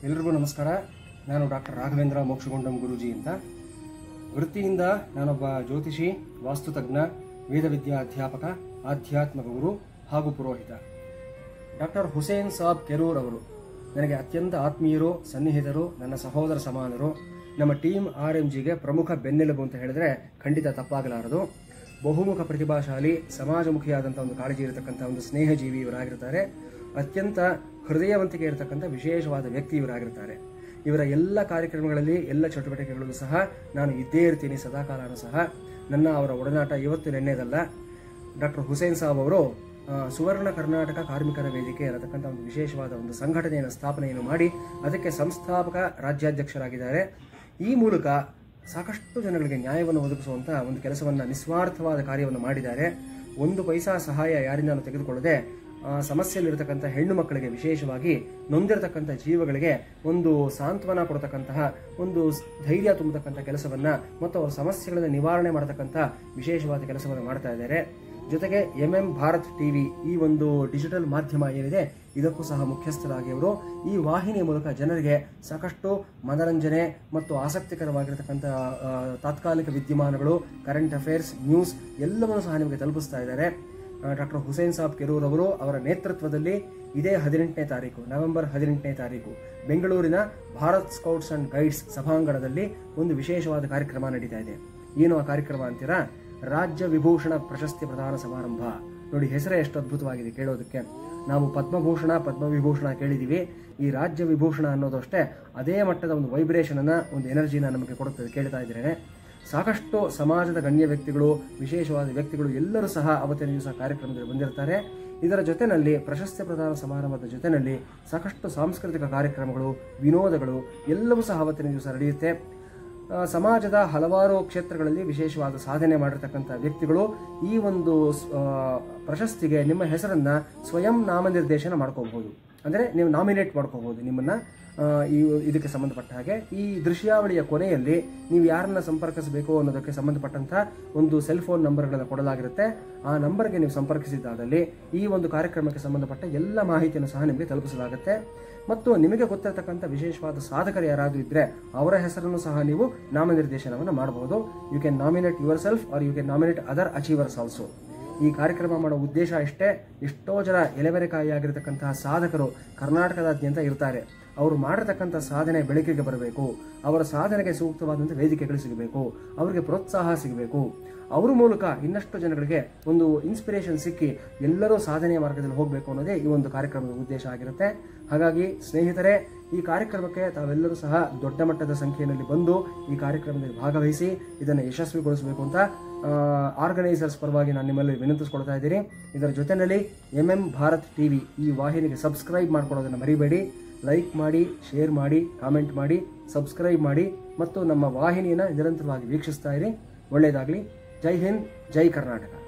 ಎಲ್ರಿಗೂ ನಮಸ್ಕಾರ ನಾನು ಡಾಕ್ಟರ್ ರಾಘವೇಂದ್ರ ಮೋಕ್ಷಗುಂಡಂ ಗುರೂಜಿ ಅಂತ ವೃತ್ತಿಯಿಂದ ನಾನೊಬ್ಬ ಜ್ಯೋತಿಷಿ ವಾಸ್ತುತಜ್ಞ ವೇದವಿದ್ಯಾ ಅಧ್ಯಾಪಕ ಆಧ್ಯಾತ್ಮಿಕ ಗುರು ಹಾಗೂ ಪುರೋಹಿತ ಡಾಕ್ಟರ್ ಹುಸೇನ್ ಸಾಬ್ ಕೆರೂರ್ ಅವರು ನನಗೆ ಅತ್ಯಂತ ಆತ್ಮೀಯರು ಸನ್ನಿಹಿತರು ನನ್ನ ಸಹೋದರ ಸಮಾನರು ನಮ್ಮ ಟೀಮ್ ಆರ್ ಎಂ ಜಿಗೆ ಪ್ರಮುಖ ಬೆನ್ನೆಲುಬು ಅಂತ ಹೇಳಿದ್ರೆ ಖಂಡಿತ ತಪ್ಪಾಗಲಾರದು ಬಹುಮುಖ ಪ್ರತಿಭಾಶಾಲಿ ಸಮಾಜಮುಖಿಯಾದಂಥ ಒಂದು ಕಾಳಜಿ ಇರತಕ್ಕಂಥ ಒಂದು ಸ್ನೇಹಜೀವಿ ಇವರಾಗಿರ್ತಾರೆ ಅತ್ಯಂತ ಹೃದಯವಂತಿಕೆ ಇರತಕ್ಕಂಥ ವಿಶೇಷವಾದ ವ್ಯಕ್ತಿ ಇವರಾಗಿರ್ತಾರೆ ಇವರ ಎಲ್ಲ ಕಾರ್ಯಕ್ರಮಗಳಲ್ಲಿ ಎಲ್ಲ ಚಟುವಟಿಕೆಗಳಲ್ಲೂ ಸಹ ನಾನು ಇದ್ದೇ ಇರ್ತೀನಿ ಸದಾಕಾಲನೂ ಸಹ ನನ್ನ ಅವರ ಒಡನಾಟ ಇವತ್ತು ನೆನ್ನೆದಲ್ಲ ಡಾಕ್ಟರ್ ಹುಸೇನ್ ಸಾಬ್ ಅವರು ಆ, ಸುವರ್ಣ ಕರ್ನಾಟಕ ಕಾರ್ಮಿಕರ ವೇದಿಕೆ ಅನ್ನತಕ್ಕಂಥ ಒಂದು ವಿಶೇಷವಾದ ಒಂದು ಸಂಘಟನೆಯನ್ನು ಸ್ಥಾಪನೆಯನ್ನು ಮಾಡಿ ಅದಕ್ಕೆ ಸಂಸ್ಥಾಪಕ ರಾಜ್ಯಾಧ್ಯಕ್ಷರಾಗಿದ್ದಾರೆ ಈ ಮೂಲಕ ಸಾಕಷ್ಟು ಜನಗಳಿಗೆ ನ್ಯಾಯವನ್ನು ಒದಗಿಸುವಂತ ಒಂದು ಕೆಲಸವನ್ನ ನಿಸ್ವಾರ್ಥವಾದ ಕಾರ್ಯವನ್ನು ಮಾಡಿದ್ದಾರೆ ಒಂದು ಪೈಸಾ ಸಹಾಯ ಯಾರಿಂದಾನು ತೆಗೆದುಕೊಳ್ಳದೆ ಆ, ಸಮಸ್ಯೆಯಲ್ಲಿರತಕ್ಕಂಥ ಹೆಣ್ಣು ಮಕ್ಕಳಿಗೆ ವಿಶೇಷವಾಗಿ ನೊಂದಿರತಕ್ಕಂಥ ಜೀವಗಳಿಗೆ ಒಂದು ಸಾಂತ್ವನ ಕೊಡತಕ್ಕಂತಹ ಒಂದು ಸ್- ಧೈರ್ಯ ತುಂಬತಕ್ಕಂಥ ಕೆಲಸವನ್ನ ಮತ್ತು ಅವರ ಸಮಸ್ಯೆಗಳನ್ನು ನಿವಾರಣೆ ಮಾಡತಕ್ಕಂಥ ವಿಶೇಷವಾದ ಕೆಲಸವನ್ನು ಮಾಡ್ತಾ ಇದ್ದಾರೆ ಜೊತೆಗೆ ಎಂ ಎಂ ಭಾರತ್ ಟಿವಿ ಈ ಒಂದು ಡಿಜಿಟಲ್ ಮಾಧ್ಯಮ ಏನಿದೆ ಇದಕ್ಕೂ ಸಹ ಮುಖ್ಯಸ್ಥರಾಗಿ ಅವರು ಈ ವಾಹಿನಿಯ ಮೂಲಕ ಜನರಿಗೆ ಸಾಕಷ್ಟು ಮನರಂಜನೆ ಮತ್ತು ಆಸಕ್ತಿಕರವಾಗಿರತಕ್ಕಂಥ ಆ, ತಾತ್ಕಾಲಿಕ ವಿದ್ಯಮಾನಗಳು ಕರೆಂಟ್ ಅಫೇರ್ಸ್ ನ್ಯೂಸ್ ಎಲ್ಲವನ್ನೂ ಸಹ ನಿಮಗೆ ತಲುಪಿಸ್ತಾ ಇದ್ದಾರೆ ಡಾಕ್ಟರ್ ಹುಸೇನ್ ಸಾಬ್ ಕೆರೂರ್ ಅವರು ಅವರ ನೇತೃತ್ವದಲ್ಲಿ ಇದೇ ಹದಿನೆಂಟನೇ ತಾರೀಕು ನವೆಂಬರ್ ಹದಿನೆಂಟನೇ ತಾರೀಕು ಬೆಂಗಳೂರಿನ ಭಾರತ್ ಸ್ಕೌಟ್ಸ್ ಅಂಡ್ ಗೈಡ್ಸ್ ಸಭಾಂಗಣದಲ್ಲಿ ಒಂದು ವಿಶೇಷವಾದ ಕಾರ್ಯಕ್ರಮ ನಡೀತಾ ಇದೆ ಏನು ಆ ಕಾರ್ಯಕ್ರಮ ಅಂತೀರಾ ರಾಜ್ಯ ವಿಭೂಷಣ ಪ್ರಶಸ್ತಿ ಪ್ರದಾನ ಸಮಾರಂಭ ನೋಡಿ ಹೆಸರೇ ಎಷ್ಟು ಅದ್ಭುತವಾಗಿದೆ ಕೇಳೋದಕ್ಕೆ ನಾವು ಪದ್ಮಭೂಷಣ ಪದ್ಮವಿಭೂಷಣ ಕೇಳಿದೀವಿ ಈ ರಾಜ್ಯ ವಿಭೂಷಣ ಅನ್ನೋದು ಅಷ್ಟೇ ಅದೇ ಮಟ್ಟದ ಒಂದು ವೈಬ್ರೇಷನ್ ಅನ್ನ ಒಂದು ಎನರ್ಜಿನ ನಮಗೆ ಕೊಡುತ್ತದೆ ಕೇಳ್ತಾ ಇದ್ರೆ ಸಾಕಷ್ಟು ಸಮಾಜದ ಗಣ್ಯ ವ್ಯಕ್ತಿಗಳು ವಿಶೇಷವಾದ ವ್ಯಕ್ತಿಗಳು ಎಲ್ಲರೂ ಸಹ ಅವತ್ತಿನ ದಿವಸ ಕಾರ್ಯಕ್ರಮದಲ್ಲಿ ಬಂದಿರ್ತಾರೆ ಇದರ ಜೊತೆನಲ್ಲಿ ಪ್ರಶಸ್ತಿ ಪ್ರದಾನ ಸಮಾರಂಭದ ಜೊತೆನಲ್ಲಿ ಸಾಕಷ್ಟು ಸಾಂಸ್ಕೃತಿಕ ಕಾರ್ಯಕ್ರಮಗಳು ವಿನೋದಗಳು ಎಲ್ಲವೂ ಸಹ ಅವತ್ತಿನ ದಿವಸ ನಡೆಯುತ್ತೆ ಆ, ಸಮಾಜದ ಹಲವಾರು ಕ್ಷೇತ್ರಗಳಲ್ಲಿ ವಿಶೇಷವಾದ ಸಾಧನೆ ಮಾಡಿರ್ತಕ್ಕಂಥ ವ್ಯಕ್ತಿಗಳು ಈ ಒಂದು ಸ್- ಆ, ಪ್ರಶಸ್ತಿಗೆ ನಿಮ್ಮ ಹೆಸರನ್ನ ಸ್ವಯಂ ನಾಮನಿರ್ದೇಶನ ಮಾಡ್ಕೋಬಹುದು ಅಂದ್ರೆ ನೀವು ನಾಮಿನೇಟ್ ಮಾಡ್ಕೋಬಹುದು ನಿಮ್ಮನ್ನ ಆ, ಈ ಇದಕ್ಕೆ ಸಂಬಂಧಪಟ್ಟ ಹಾಗೆ ಈ ದೃಶ್ಯಾವಳಿಯ ಕೊನೆಯಲ್ಲಿ ನೀವು ಯಾರನ್ನ ಸಂಪರ್ಕಿಸಬೇಕು ಅನ್ನೋದಕ್ಕೆ ಸಂಬಂಧಪಟ್ಟಂತ ಒಂದು ಸೆಲ್ ಫೋನ್ ನಂಬರ್ಗಳನ್ನು ಕೊಡಲಾಗಿರುತ್ತೆ ಆ ನಂಬರ್ಗೆ ನೀವು ಸಂಪರ್ಕಿಸಿದ್ದಾದಲ್ಲಿ ಈ ಒಂದು ಕಾರ್ಯಕ್ರಮಕ್ಕೆ ಸಂಬಂಧಪಟ್ಟ ಎಲ್ಲ ಮಾಹಿತಿಯನ್ನು ಸಹ ನಿಮಗೆ ತಲುಪಿಸಲಾಗುತ್ತೆ ಮತ್ತು ನಿಮಗೆ ಗೊತ್ತಿರತಕ್ಕಂಥ ವಿಶೇಷವಾದ ಸಾಧಕರು ಯಾರಾದರೂ ಇದ್ರೆ ಅವರ ಹೆಸರನ್ನು ಸಹ ನೀವು ನಾಮನಿರ್ದೇಶನವನ್ನು ಮಾಡಬಹುದು you can nominate yourself or you can nominate other achievers also ಈ ಕಾರ್ಯಕ್ರಮ ಮಾಡೋ ಉದ್ದೇಶ ಇಷ್ಟೇ ಎಷ್ಟೋ ಜನ ಎಲೆಬೆರೆಕಾಯಿಯಾಗಿರ್ತಕ್ಕಂತಹ ಸಾಧಕರು ಕರ್ನಾಟಕದಾದ್ಯಂತ ಇರ್ತಾರೆ ಅವರು ಮಾಡಿರ್ತಕ್ಕಂಥ ಸಾಧನೆ ಬೆಳಕಿಗೆ ಬರಬೇಕು ಅವರ ಸಾಧನೆಗೆ ಸೂಕ್ತವಾದಂಥ ವೇದಿಕೆಗಳು ಸಿಗಬೇಕು ಅವರಿಗೆ ಪ್ರೋತ್ಸಾಹ ಸಿಗಬೇಕು ಅವ್ರ ಮೂಲಕ ಇನ್ನಷ್ಟು ಜನಗಳಿಗೆ ಒಂದು ಇನ್ಸ್ಪಿರೇಷನ್ ಸಿಕ್ಕಿ ಎಲ್ಲರೂ ಸಾಧನೆಯ ಮಾರ್ಗದಲ್ಲಿ ಹೋಗಬೇಕು ಅನ್ನೋದೇ ಈ ಒಂದು ಕಾರ್ಯಕ್ರಮದ ಉದ್ದೇಶ ಆಗಿರುತ್ತೆ ಹಾಗಾಗಿ ಸ್ನೇಹಿತರೆ ಈ ಕಾರ್ಯಕ್ರಮಕ್ಕೆ ತಾವೆಲ್ಲರೂ ಸಹ ದೊಡ್ಡ ಮಟ್ಟದ ಸಂಖ್ಯೆಯಲ್ಲಿ ಬಂದು ಈ ಕಾರ್ಯಕ್ರಮದಲ್ಲಿ ಭಾಗವಹಿಸಿ ಇದನ್ನು ಯಶಸ್ವಿಗೊಳಿಸಬೇಕು ಅಂತ ಆರ್ಗನೈಸರ್ಸ್ ಪರವಾಗಿ ನಾನು ನಿಮ್ಮಲ್ಲಿ ವಿನಂತಿಸ್ಕೊಳ್ತಾ ಇದ್ದೀನಿ ಇದರ ಜೊತೆಯಲ್ಲಿ ಎಂ ಎಂ ಭಾರತ್ ಟಿವಿ ಈ ವಾಹಿನಿಗೆ ಸಬ್ಸ್ಕ್ರೈಬ್ ಮಾಡ್ಕೊಳ್ಳೋದನ್ನು ಮರಿಬೇಡಿ ಲೈಕ್ ಮಾಡಿ ಶೇರ್ ಮಾಡಿ ಕಾಮೆಂಟ್ ಮಾಡಿ ಸಬ್ಸ್ಕ್ರೈಬ್ ಮಾಡಿ ಮತ್ತು ನಮ್ಮ ವಾಹಿನಿಯನ್ನು ನಿರಂತರವಾಗಿ ವೀಕ್ಷಿಸ್ತಾ ಇರಿ ಒಳ್ಳೆಯದಾಗಲಿ ಜೈ ಹಿಂದ್ ಜೈ ಕರ್ನಾಟಕ